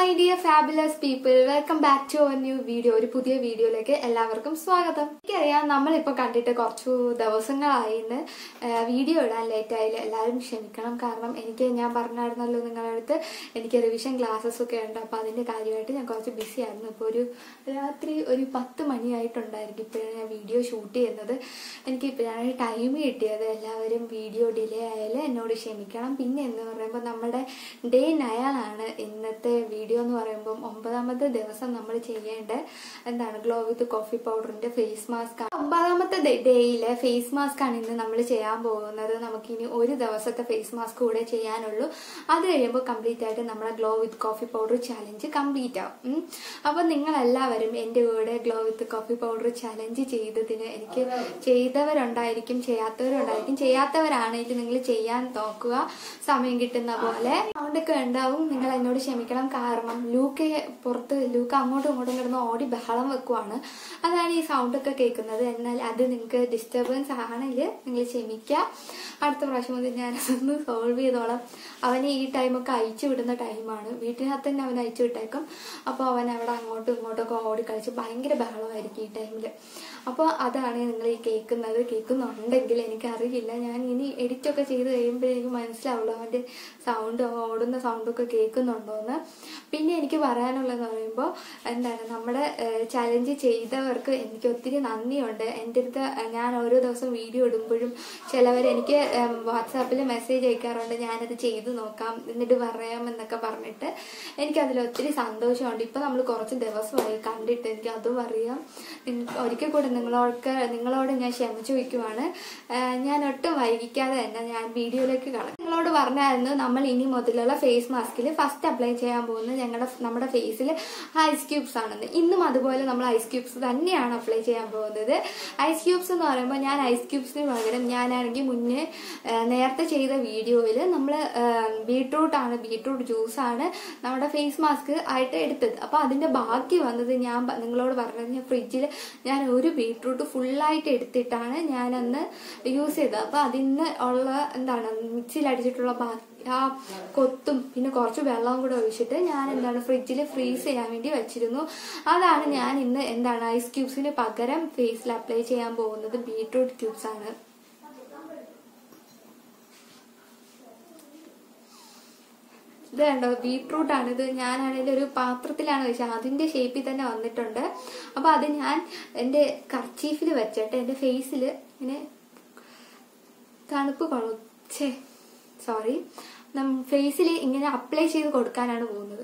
My dear fabulous people welcome back to our new video ഒരു പുതിയ വീഡിയോയിലേക്ക് എല്ലാവർക്കും സ്വാഗതം എനിക്കറിയാം നമ്മളിപ്പോൾ കണ്ടിട്ട് കുറച്ചു ദിവസങ്ങളായിന്ന് വീഡിയോ ഇടാൻ ലേറ്റ് ആയില്ല എല്ലാവരും ക്ഷമിക്കണം കാരണം എനിക്ക് ഞാൻ പറഞ്ഞായിരുന്നല്ലോ നിങ്ങളുടെ അടുത്ത് എനിക്ക് റിവിഷൻ ക്ലാസ്സസ് ഒക്കെ ഉണ്ട് അപ്പോൾ അതിൻ്റെ കാര്യമായിട്ട് ഞാൻ കുറച്ച് ബിസി ആയിരുന്നു ഇപ്പോൾ ഒരു രാത്രി ഒരു പത്ത് മണിയായിട്ടുണ്ടായിരിക്കും ഇപ്പോഴാണ് ഞാൻ വീഡിയോ ഷൂട്ട് ചെയ്യുന്നത് എനിക്ക് ഇപ്പോഴാണ് ടൈം കിട്ടിയത് എല്ലാവരും വീഡിയോ ഡിലേ ആയാലും എന്നോട് ക്ഷമിക്കണം പിന്നെ എന്ന് പറയുമ്പോൾ നമ്മുടെ ഡേ നയലാണ് ഇന്നത്തെ വീഡിയോ എന്ന് പറയുമ്പോൾ ഒമ്പതാമത്തെ ദിവസം നമ്മൾ ചെയ്യേണ്ട എന്താണ് ഗ്ലോ വിത്ത് കോഫി പൗഡറിന്റെ ഫേസ് മാസ്ക് ആണ് ഒമ്പതാമത്തെ ഡേയിലെ ഫേസ് മാസ്ക് ആണ് ഇന്ന് നമ്മൾ ചെയ്യാൻ പോകുന്നത് നമുക്കിനി ഒരു ദിവസത്തെ ഫേസ് മാസ്ക് കൂടെ ചെയ്യാനുള്ളൂ അത് കഴിയുമ്പോൾ കംപ്ലീറ്റ് ആയിട്ട് നമ്മുടെ glow with coffee powder challenge complete ആവും ഉം. അപ്പോൾ നിങ്ങളെല്ലാവരും എൻ്റെ കൂടെ glow with coffee powder challenge ചെയ്തതിന് എനിക്ക് ചെയ്തവരുണ്ടായിരിക്കും ചെയ്യാത്തവരുണ്ടായിരിക്കും ചെയ്യാത്തവരാണെങ്കിൽ നിങ്ങൾ ചെയ്യാൻ നോക്കുക സമയം കിട്ടുന്ന പോലെ സൗണ്ടൊക്കെ ഉണ്ടാവും നിങ്ങൾ എന്നോട് ക്ഷമിക്കണം കാരണം ലൂക്ക് പുറത്ത് ലൂക്ക് അങ്ങോട്ടും ഇങ്ങോട്ടും കിടന്ന് ഓടി ബഹളം വെക്കുവാണ് അതാണ് ഈ സൗണ്ടൊക്കെ കേൾക്കുന്നത് എന്നാൽ അത് നിങ്ങൾക്ക് ഡിസ്റ്റർബൻസ് ആണെങ്കിൽ നിങ്ങൾ ക്ഷമിക്കുക അടുത്ത പ്രാവശ്യം മുതൽ ഞാൻ അതൊന്ന് സോൾവ് ചെയ്തോളാം അവനെ ഈ ടൈമൊക്കെ അയച്ചു വിടുന്ന ടൈമാണ് വീട്ടിനകത്ത് തന്നെ അവൻ അയച്ചു വിട്ടേക്കും അപ്പോൾ അവൻ അവിടെ അങ്ങോട്ടും ഇങ്ങോട്ടൊക്കെ ഓടി കളിച്ച് ഭയങ്കര ബഹളമായിരിക്കും ഈ ടൈമിൽ അപ്പോൾ അതാണ് നിങ്ങൾ ഈ കേൾക്കുന്നത് കേൾക്കുന്നുണ്ടെങ്കിൽ എനിക്കറിയില്ല ഞാൻ ഇനി എഡിറ്റൊക്കെ ചെയ്ത് കഴിയുമ്പോൾ എനിക്ക് മനസ്സിലാവുള്ളൂ അവൻ്റെ സൗണ്ട് ഓടുന്ന സൗണ്ടൊക്കെ കേൾക്കുന്നുണ്ടോയെന്ന് പിന്നെ എനിക്ക് പറയാനുള്ളതെന്ന് പറയുമ്പോൾ എന്താണ് നമ്മുടെ ചലഞ്ച് ചെയ്തവർക്ക് എനിക്ക് ഒത്തിരി നന്ദിയുണ്ട് എൻ്റെ അടുത്ത് ഞാൻ ഓരോ ദിവസം വീഡിയോ ഇടുമ്പോഴും ചിലവർ എനിക്ക് വാട്സാപ്പിൽ മെസ്സേജ് അയക്കാറുണ്ട് ഞാനത് ചെയ്തു നോക്കാം എന്നിട്ട് പറയാം എന്നൊക്കെ പറഞ്ഞിട്ട് എനിക്കതിൽ ഒത്തിരി സന്തോഷമുണ്ട് ഇപ്പം നമ്മൾ കുറച്ച് ദിവസമായി കണ്ടിട്ട് എനിക്ക് അതും അറിയാം നിങ്ങ- ഒരിക്കൽ കൂടെ നിങ്ങളോട് നിങ്ങളോട് ഞാൻ ക്ഷമിച്ചു വയ്ക്കുവാണ് ഞാൻ ഒട്ടും വൈകിക്കാതെ തന്നെ ഞാൻ വീഡിയോയിലേക്ക് കടക്കും നിങ്ങളോട് പറഞ്ഞായിരുന്നു നമ്മൾ ഇനി മുതലുള്ള ഫേസ് മാസ്കിൽ ഫസ്റ്റ് അപ്ലൈ ചെയ്യാൻ പോകുന്നത് ഞങ്ങളുടെ നമ്മുടെ ഫേസിൽ ഐസ് ക്യൂബ്സ് ആണെന്ന് ഇന്നും അതുപോലെ നമ്മൾ ഐസ് ക്യൂബ്സ് തന്നെയാണ് അപ്ലൈ ചെയ്യാൻ പോകുന്നത് ഐസ് ക്യൂബ്സ് എന്ന് പറയുമ്പോൾ ഞാൻ ഐസ് ക്യൂബ്സിന് പകരം ഞാനാണെങ്കിൽ മുന്നേ ആ, നേരത്തെ ചെയ്ത വീഡിയോയിൽ നമ്മൾ ബീട്രൂട്ട് ആണ് ബീട്രൂട്ട് ജ്യൂസാണ് നമ്മുടെ ഫേസ് മാസ്ക് ആയിട്ട് എടുത്തത് അപ്പോൾ അതിന്റെ ബാക്കി വന്നത് ഞാൻ പ- നിങ്ങളോട് പറഞ്ഞത് ഞാൻ ഫ്രിഡ്ജിൽ ഞാൻ ഒരു ബീട്രൂട്ട് ഫുള്ളായിട്ട് എടുത്തിട്ടാണ് ഞാനന്ന് യൂസ് ചെയ്തത് അപ്പോൾ അതിന് ഉള്ള എന്താണ് മിക്സിയിൽ അടിച്ചിട്ടുള്ള ബാക്കി ആ കൊത്തും പിന്നെ കുറച്ച് വെള്ളവും കൂടെ ഒഴിച്ചിട്ട് ഞാൻ എന്താണ് ഫ്രിഡ്ജിൽ ഫ്രീസ് ചെയ്യാൻ വേണ്ടി വെച്ചിരുന്നു അതാണ് ഞാൻ ഇന്ന് എന്താണ് ഐസ് ക്യൂബ്സിന് പകരം ഫേസിൽ അപ്ലൈ ചെയ്യാൻ പോകുന്നത് ബീട്രൂട്ട് ക്യൂബ്സ് ആണ് ഇത് കണ്ടോ ബീട്രൂട്ട് ആണ് ഇത് ഞാനാണെങ്കിൽ ഒരു പാത്രത്തിലാണ് വെച്ചത് അതിന്റെ ഷേപ്പിൽ തന്നെ വന്നിട്ടുണ്ട് അപ്പൊ അത് ഞാൻ എന്റെ കർച്ചീഫിൽ വെച്ചിട്ട് എന്റെ ഫേസിൽ ഇങ്ങനെ തണുപ്പ് കൊളച്ചേ സോറി ഫേസിൽ ഇങ്ങനെ അപ്ലൈ ചെയ്ത് കൊടുക്കാനാണ് പോകുന്നത്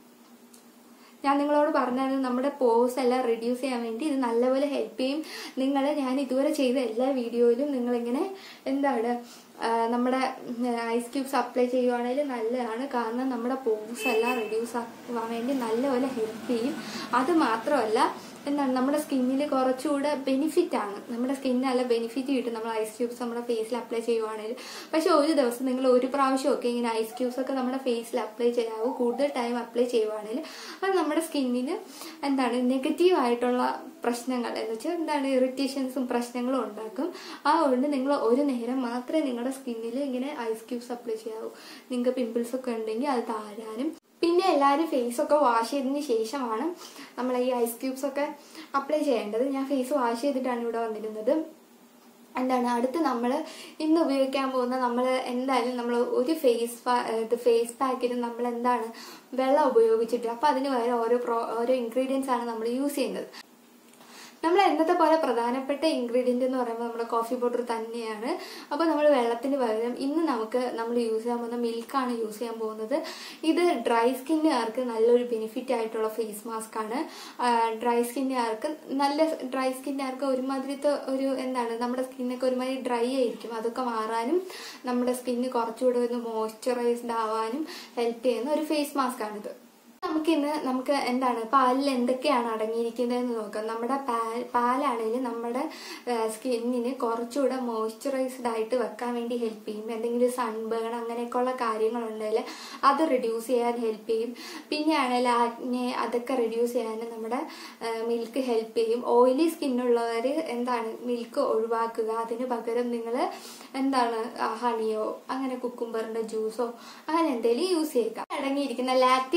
ഞാൻ നിങ്ങളോട് പറഞ്ഞത് നമ്മുടെ പോസ് എല്ലാം റെഡ്യൂസ് ചെയ്യാൻ വേണ്ടി ഇത് നല്ലപോലെ ഹെൽപ്പ് ചെയ്യും നിങ്ങൾ ഞാൻ ഇതുവരെ ചെയ്ത എല്ലാ വീഡിയോയിലും നിങ്ങളിങ്ങനെ എന്താണ് ആ, നമ്മുടെ ഐസ് ക്യൂബ്സ് അപ്ലൈ ചെയ്യുവാണെങ്കിൽ നല്ലതാണ് കാരണം നമ്മുടെ പോസ് എല്ലാം റെഡ്യൂസ് ആവാൻ വേണ്ടി നല്ലപോലെ ഹെൽപ്പ് ചെയ്യും അത് മാത്രമല്ല എന്താണ് നമ്മുടെ സ്കിന്നിൽ കുറച്ചുകൂടെ ബെനിഫിറ്റ് ആണ് നമ്മുടെ സ്കിന്നിന് നല്ല ബെനിഫിറ്റ് കിട്ടും നമ്മൾ ഐസ് ക്യൂബ്സ് നമ്മുടെ ഫേസിൽ അപ്ലൈ ചെയ്യുവാണെങ്കിൽ പക്ഷെ ഒരു ദിവസം നിങ്ങൾ ഒരു പ്രാവശ്യമൊക്കെ ഇങ്ങനെ ഐസ് ക്യൂബ്സ് ഒക്കെ നമ്മുടെ ഫേസിൽ അപ്ലൈ ചെയ്യാവൂ കൂടുതൽ ടൈം അപ്ലൈ ചെയ്യുവാണെങ്കിൽ അത് നമ്മുടെ സ്കിന്നിന് എന്താണ് നെഗറ്റീവ് ആയിട്ടുള്ള പ്രശ്നങ്ങൾ എന്ന് വെച്ചാൽ എന്താണ് ഇറിറ്റേഷൻസും പ്രശ്നങ്ങളും ഉണ്ടാക്കും അതുകൊണ്ട് നിങ്ങൾ ഒരു നേരം മാത്രമേ നിങ്ങളുടെ സ്കിന്നിൽ ഇങ്ങനെ ഐസ് ക്യൂബ്സ് അപ്ലൈ ചെയ്യാവൂ നിങ്ങൾക്ക് പിമ്പിൾസ് ഒക്കെ ഉണ്ടെങ്കിൽ അത് താരാനും പിന്നെ എല്ലാവരും ഫേസ് ഒക്കെ വാഷ് ചെയ്തതിന് ശേഷമാണ് നമ്മൾ ഈ ഐസ് ക്യൂബ്സ് ഒക്കെ അപ്ലൈ ചെയ്യേണ്ടത് ഞാൻ ഫേസ് വാഷ് ചെയ്തിട്ടാണ് ഇവിടെ വന്നിരുന്നത് എന്താണ് അടുത്ത് നമ്മൾ ഇന്ന് ഉപയോഗിക്കാൻ പോകുന്ന നമ്മൾ എന്തായാലും നമ്മൾ ഒരു ഫേസ് ഇത് ഫേസ് പാക്കിന് നമ്മൾ എന്താണ് വെള്ളം ഉപയോഗിച്ചിട്ട് അപ്പം അതിന് പകരം ഓരോ പ്രോ ഓരോ ഇൻഗ്രീഡിയൻസ് ആണ് നമ്മൾ യൂസ് ചെയ്യുന്നത് നമ്മൾ എന്നത്തെ പോലെ പ്രധാനപ്പെട്ട ഇൻഗ്രീഡിയന്റ് എന്ന് പറയുമ്പോൾ നമ്മുടെ കോഫി പൗഡർ തന്നെയാണ് അപ്പോൾ നമ്മൾ വെള്ളത്തിന് പകരം ഇന്ന് നമുക്ക് നമ്മൾ യൂസ് ചെയ്യാൻ പോകുന്ന മിൽക്കാണ് യൂസ് ചെയ്യാൻ പോകുന്നത് ഇത് ഡ്രൈ സ്കിന്നുകാർക്ക് നല്ലൊരു ബെനിഫിറ്റ് ആയിട്ടുള്ള ഫേസ് മാസ്ക് ആണ് ഡ്രൈ സ്കിന്നുകാർക്ക് നല്ല ഡ്രൈ സ്കിന്നുകാർക്ക് ഒരുമാതിരിത്തെ ഒരു എന്താണ് നമ്മുടെ സ്കിന്നൊക്കെ ഒരുമാതിരി ഡ്രൈ ആയിരിക്കും അതൊക്കെ മാറാനും നമ്മുടെ സ്കിന്ന് കുറച്ചുകൂടെ ഒന്ന് മോയ്സ്ചറൈസ്ഡ് ആവാനും ഹെൽപ്പ് ചെയ്യുന്ന ഒരു ഫേസ് മാസ്ക് ആണിത് നമുക്കിന്ന് നമുക്ക് എന്താണ് പാലിൽ എന്തൊക്കെയാണ് അടങ്ങിയിരിക്കുന്നതെന്ന് നോക്കാം നമ്മുടെ പാൽ പാലാണെങ്കിൽ നമ്മുടെ സ്കിന്നിന് കുറച്ചുകൂടെ മോയ്സ്ചറൈസ്ഡ് ആയിട്ട് വെക്കാൻ വേണ്ടി ഹെൽപ്പ് ചെയ്യും എന്തെങ്കിലും സൺബേൺ അങ്ങനെയൊക്കെയുള്ള കാര്യങ്ങളുണ്ടെങ്കിൽ അത് റിഡ്യൂസ് ചെയ്യാൻ ഹെൽപ്പ് ചെയ്യും പിന്നെ ആണെങ്കിൽ ആക്നെ അതൊക്കെ റിഡ്യൂസ് ചെയ്യാൻ നമ്മുടെ മിൽക്ക് ഹെൽപ്പ് ചെയ്യും ഓയിലി സ്കിന്നുള്ളവർ എന്താണ് മിൽക്ക് ഒഴിവാക്കുക അതിന് പകരം നിങ്ങൾ എന്താണ് ഹണിയോ അങ്ങനെ കുക്കുംബറിന്റെ ജ്യൂസോ അങ്ങനെ എന്തെങ്കിലും യൂസ് ചെയ്യുക അടങ്ങിയിരിക്കുന്ന ലാക്റ്റിക് ആസിഡ്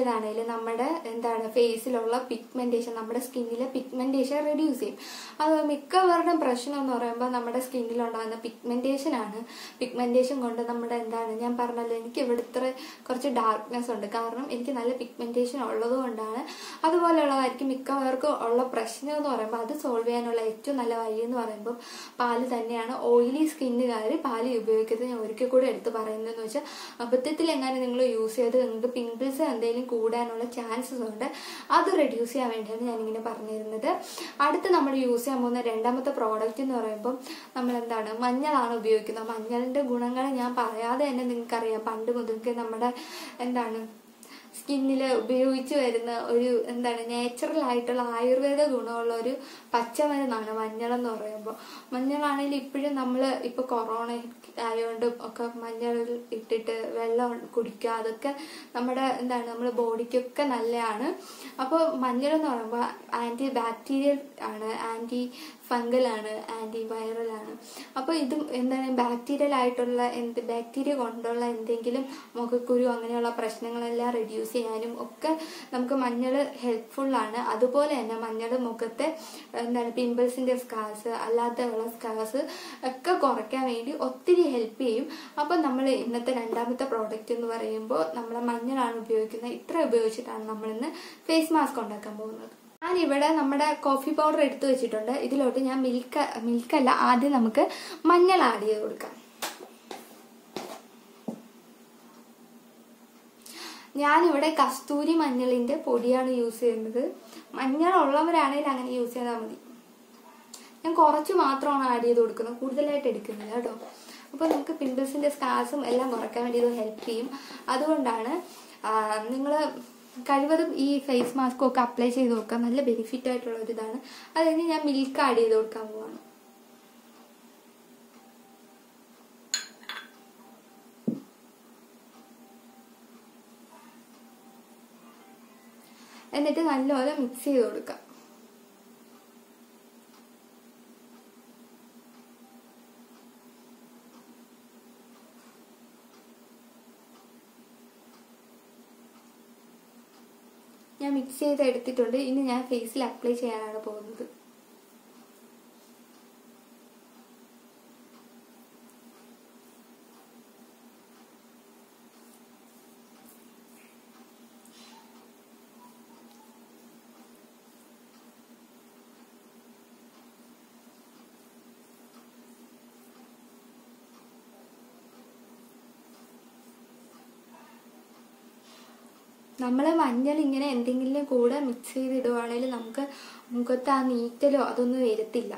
ചെയ്യുന്നവരാണെങ്കിൽ നമ്മുടെ എന്താണ് ഫേസിലുള്ള പിഗ്മെന്റേഷൻ നമ്മുടെ സ്കിന്നിലെ പിഗ്മെന്റേഷൻ റെഡ്യൂസ് ചെയ്യും അത് മിക്കവരുടെയും പ്രശ്നം എന്ന് പറയുമ്പോൾ നമ്മുടെ സ്കിന്നിലുണ്ടാകുന്ന പിഗ്മെന്റേഷൻ ആണ് പിഗ്മെന്റേഷൻ കൊണ്ട് നമ്മുടെ എന്താണ് ഞാൻ പറഞ്ഞല്ലോ എനിക്ക് ഇവിടെ ഇത്ര കുറച്ച് ഡാർക്ക്നെസ് ഉണ്ട് കാരണം എനിക്ക് നല്ല പിഗ്മെന്റേഷൻ ഉള്ളത് കൊണ്ടാണ് അതുപോലെയുള്ളതായിരിക്കും മിക്കവർക്കും ഉള്ള പ്രശ്നം എന്ന് പറയുമ്പോൾ അത് സോൾവ് ചെയ്യാനുള്ള ഏറ്റവും നല്ല വഴി എന്ന് പറയുമ്പോൾ പാല് തന്നെയാണ് ഓയിലി സ്കിന്നുകാർ പാല് ഉപയോഗിക്കുന്നത് ഞാൻ ഒരിക്കൽ കൂടെ എടുത്ത് പറയുന്നതെന്ന് വെച്ചാൽ അബദ്ധത്തിൽ എങ്ങനെ നിങ്ങൾ യൂസ് ചെയ്ത് നിങ്ങൾക്ക് പിമ്പിൾസ് എന്തെങ്കിലും കൂടാനുള്ള ചാൻസസ് ഉണ്ട് അത് റെഡ്യൂസ് ചെയ്യാൻ വേണ്ടിയാണ് ഞാനിങ്ങനെ പറഞ്ഞിരുന്നത് അടുത്ത് നമ്മൾ യൂസ് ചെയ്യാൻ പോകുന്ന രണ്ടാമത്തെ പ്രോഡക്റ്റ് എന്ന് പറയുമ്പോൾ നമ്മൾ എന്താണ് മഞ്ഞളാണ് ഉപയോഗിക്കുന്നത് മഞ്ഞളിന്റെ ഗുണങ്ങൾ ഞാൻ പറയാതെ തന്നെ നിങ്ങൾക്കറിയാം പണ്ട് മുതൽക്കേ നമ്മുടെ എന്താണ് സ്കിന്നിൽ ഉപയോഗിച്ച് വരുന്ന ഒരു എന്താണ് നാച്ചുറൽ ആയിട്ടുള്ള ആയുർവേദ ഗുണമുള്ള ഒരു പച്ചമരുന്നാണ് മഞ്ഞൾ എന്ന് പറയുമ്പോൾ മഞ്ഞളാണെങ്കിൽ ഇപ്പോഴും നമ്മൾ ഇപ്പോൾ കൊറോണ ആയതുകൊണ്ട് ഒക്കെ മഞ്ഞൾ ഇട്ടിട്ട് വെള്ളം കുടിക്കുക അതൊക്കെ നമ്മുടെ എന്താണ് നമ്മുടെ ബോഡിക്കൊക്കെ നല്ലതാണ് അപ്പോൾ മഞ്ഞൾ എന്ന് പറയുമ്പോൾ ആൻറ്റി ബാക്ടീരിയൽ ആണ് ആൻറ്റി ഫംഗലാണ് ആൻറ്റി വൈറൽ ആണ് അപ്പോൾ ഇതും എന്താണ് ബാക്ടീരിയൽ ആയിട്ടുള്ള എന്ത് ബാക്ടീരിയ കൊണ്ടുള്ള എന്തെങ്കിലും മുഖക്കുരു അങ്ങനെയുള്ള പ്രശ്നങ്ങളെല്ലാം റെഡ്യൂസ് ചെയ്യാനും ഒക്കെ നമുക്ക് മഞ്ഞൾ ഹെൽപ്ഫുള്ളാണ് അതുപോലെ തന്നെ മഞ്ഞൾ മുഖത്തെ എന്താണ് പിമ്പിൾസിന്റെ സ്കാർസ് അല്ലാത്തുള്ള സ്കാർസ് ഒക്കെ കുറയ്ക്കാൻ വേണ്ടി ഒത്തിരി ഹെൽപ്പ് ചെയ്യും അപ്പം നമ്മൾ ഇന്നത്തെ രണ്ടാമത്തെ പ്രോഡക്റ്റ് എന്ന് പറയുമ്പോൾ നമ്മൾ മഞ്ഞളാണ് ഉപയോഗിക്കുന്നത് ഇത്ര ഉപയോഗിച്ചിട്ടാണ് നമ്മൾ ഇന്ന് ഫേസ് മാസ്ക് ഉണ്ടാക്കാൻ പോകുന്നത് ഞാനിവിടെ നമ്മുടെ കോഫി പൗഡർ എടുത്തു വെച്ചിട്ടുണ്ട് ഇതിലോട്ട് ഞാൻ മിൽക്ക് മിൽക്കല്ല ആദ്യം നമുക്ക് മഞ്ഞൾ ആഡ് ചെയ്ത് കൊടുക്കാം ഞാനിവിടെ കസ്തൂരി മഞ്ഞളിന്റെ പൊടിയാണ് യൂസ് ചെയ്യുന്നത് മഞ്ഞൾ ഉള്ളവരാണെങ്കിൽ അങ്ങനെ യൂസ് ചെയ്താൽ മതി ഞാൻ കുറച്ച് മാത്രമാണ് ആഡ് ചെയ്ത് കൊടുക്കുന്നത് കൂടുതലായിട്ട് എടുക്കുന്നില്ല കേട്ടോ അപ്പോൾ നമുക്ക് പിമ്പിൾസിന്റെ സ്കാർസും എല്ലാം കുറയ്ക്കാൻ വേണ്ടി ഇത് ഹെൽപ്പ് ചെയ്യും അതുകൊണ്ടാണ് നിങ്ങൾ കഴിവതും ഈ ഫേസ് മാസ്ക് ഒക്കെ അപ്ലൈ ചെയ്ത് നോക്കുക നല്ല ബെനിഫിറ്റ് ആയിട്ടുള്ള ഒരു ഇതാണ് അത് കഴിഞ്ഞ് ഞാൻ മിൽക്ക് ആഡ് ചെയ്ത് കൊടുക്കാൻ പോവാണ് എന്നിട്ട് നല്ലപോലെ മിക്സ് ചെയ്ത് കൊടുക്കാം ഞാൻ മിക്സ് ചെയ്ത് എടുത്തിട്ടുണ്ട് ഇനി ഞാൻ ഫേസിൽ അപ്ലൈ ചെയ്യാനാണ് പോകുന്നത് നമ്മൾ മഞ്ഞൾ ഇങ്ങനെ എന്തെങ്കിലും കൂടെ മിക്സ് ചെയ്തിടുവാണെങ്കിൽ നമുക്ക് മുഖത്ത് ആ നീറ്റലോ അതൊന്നും വരത്തില്ല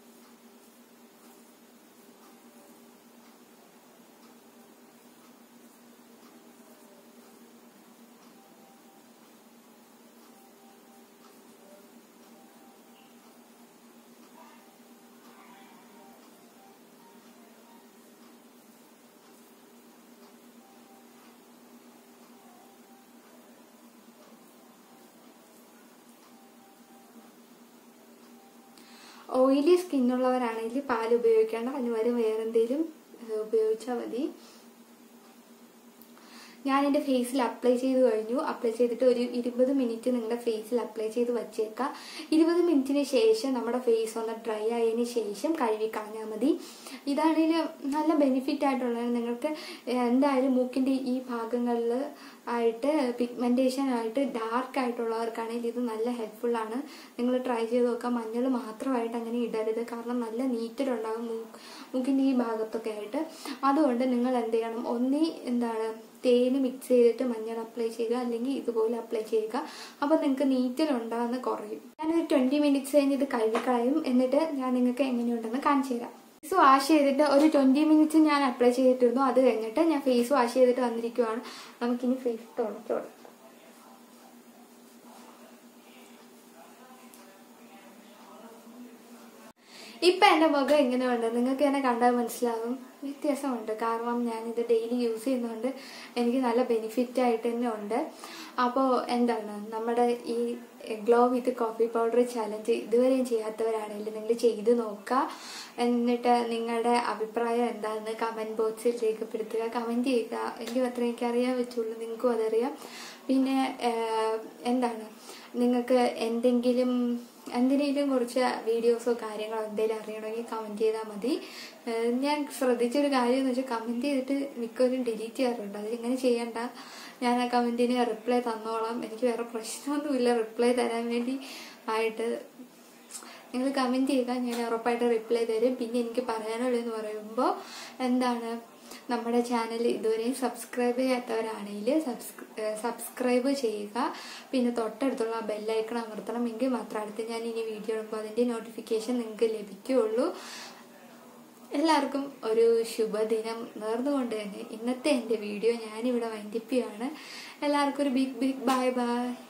ഓയിലി സ്കിന്നുള്ളവരാണെങ്കിൽ പാൽ ഉപയോഗിക്കേണ്ട അതിന് പകരം വേറെ എന്തെങ്കിലും ഉപയോഗിച്ചാൽ മതി ഞാൻ എൻ്റെ ഫേസിൽ അപ്ലൈ ചെയ്ത് കഴിഞ്ഞു അപ്ലൈ ചെയ്തിട്ട് ഒരു ഇരുപത് മിനിറ്റ് നിങ്ങളുടെ ഫേസിൽ അപ്ലൈ ചെയ്ത് വച്ചേക്കാം ഇരുപത് മിനിറ്റിന് ശേഷം നമ്മുടെ ഫേസ് ഒന്ന് ഡ്രൈ ആയതിന് ശേഷം കഴുകി കളഞ്ഞാൽ മതി ഇതാണെങ്കിൽ നല്ല ബെനിഫിറ്റ് ആയിട്ടുള്ളത് നിങ്ങൾക്ക് എന്തായാലും മൂക്കിൻ്റെ ഈ ഭാഗങ്ങളിൽ ആയിട്ട് പിഗ്മെൻറ്റേഷൻ ആയിട്ട് ഡാർക്ക് ആയിട്ടുള്ളവർക്കാണെങ്കിൽ ഇത് നല്ല ഹെൽപ്ഫുൾ ആണ് നിങ്ങൾ ട്രൈ ചെയ്ത് നോക്കാം മഞ്ഞൾ മാത്രമായിട്ട് അങ്ങനെ ഇടരുത് കാരണം നല്ല നീറ്റലുണ്ടാകും മൂക്ക് മൂക്കിൻ്റെ ഈ ഭാഗത്തൊക്കെ ആയിട്ട് അതുകൊണ്ട് നിങ്ങൾ എന്ത് ചെയ്യണം ഒന്നി എന്താണ് തേന് മിക്സ് ചെയ്തിട്ട് മഞ്ഞൾ അപ്ലൈ ചെയ്യുക അല്ലെങ്കിൽ ഇതുപോലെ അപ്ലൈ ചെയ്യുക അപ്പോൾ നിങ്ങൾക്ക് നീറ്റലുണ്ടാകുന്ന കുറയും ഞാനൊരു ട്വൻറ്റി മിനിറ്റ്സ് കഴിഞ്ഞ് ഇത് കഴുകിക്കളയും എന്നിട്ട് ഞാൻ നിങ്ങൾക്ക് എങ്ങനെയുണ്ടെന്ന് കാണിച്ചു തരാം ഫേസ് വാഷ് ചെയ്തിട്ട് ഒരു ട്വൻറ്റി മിനിറ്റ്സ് ഞാൻ അപ്ലൈ ചെയ്തിട്ടിരുന്നു അത് കഴിഞ്ഞിട്ട് ഞാൻ ഫേസ് വാഷ് ചെയ്തിട്ട് വന്നിരിക്കുവാണ് നമുക്കിനി ഫേസ് തുടച്ചോളാം ഇപ്പൊ എന്റെ മുഖം എങ്ങനെയുണ്ട് നിങ്ങൾക്ക് എന്നെ കണ്ടാൽ മനസ്സിലാവും വ്യത്യാസമുണ്ട് കാരണം ഞാനിത് ഡെയിലി യൂസ് ചെയ്യുന്നതുകൊണ്ട് എനിക്ക് നല്ല ബെനിഫിറ്റ് ആയിട്ട് തന്നെ ഉണ്ട് അപ്പോൾ എന്താണ് നമ്മുടെ ഈ glow with coffee powder challenge ഇതുവരെയും ചെയ്യാത്തവരാണെങ്കിൽ നിങ്ങൾ ചെയ്ത് നോക്കുക എന്നിട്ട് നിങ്ങളുടെ അഭിപ്രായം എന്താണെന്ന് കമൻറ്റ് ബോക്സിൽ രേഖപ്പെടുത്തുക കമൻറ്റ് ചെയ്യുക എനിക്ക് അത്രയും എനിക്ക് അറിയാൻ പറ്റുള്ളൂ നിങ്ങൾക്കും അതറിയാം പിന്നെ ഏഹ്, എന്താണ് നിങ്ങൾക്ക് എന്തെങ്കിലും എന്തിനേലും കുറിച്ച് വീഡിയോസോ കാര്യങ്ങളോ എന്തെങ്കിലും അറിയണമെങ്കിൽ കമൻറ്റ് ചെയ്താൽ മതി ഏഹ്, ഞാൻ ശ്രദ്ധിച്ചൊരു കാര്യം എന്ന് വെച്ചാൽ കമൻറ്റ് ചെയ്തിട്ട് മിക്കവരും ഡിലീറ്റ് ചെയ്യാറുണ്ട് അതിലിങ്ങനെ ചെയ്യണ്ട ഞാൻ ആ കമൻറ്റിന് റിപ്ലൈ തന്നോളാം എനിക്ക് വേറെ പ്രശ്നമൊന്നുമില്ല റിപ്ലൈ തരാൻ വേണ്ടി ആയിട്ട് നിങ്ങൾ കമൻറ്റ് ചെയ്യുക ഞാൻ ഉറപ്പായിട്ട് റിപ്ലൈ തരും പിന്നെ എനിക്ക് പറയാനുള്ളതെന്ന് പറയുമ്പോൾ എന്താണ് നമ്മുടെ ചാനൽ ഇതുവരെയും സബ്സ്ക്രൈബ് ചെയ്യാത്തവരാണെങ്കിൽ സബ്സ്ക്രൈബ് ചെയ്യുക പിന്നെ തൊട്ടടുത്തുള്ള ബെല്ലൈക്കൺ അമർത്തണം എങ്കിൽ മാത്രം അടുത്ത് ഞാൻ ഇനി വീഡിയോ ഇടുമ്പോൾ അതിൻ്റെ നോട്ടിഫിക്കേഷൻ നിങ്ങൾക്ക് ലഭിക്കുകയുള്ളൂ എല്ലാവർക്കും ഒരു ശുഭദിനം നേർന്നുകൊണ്ട് തന്നെ ഇന്നത്തെ എൻ്റെ വീഡിയോ ഞാനിവിടെ വൈൻഡിപ്പിയാണ് എല്ലാവർക്കും ഒരു ബിഗ് ബിഗ് ബൈ ബൈ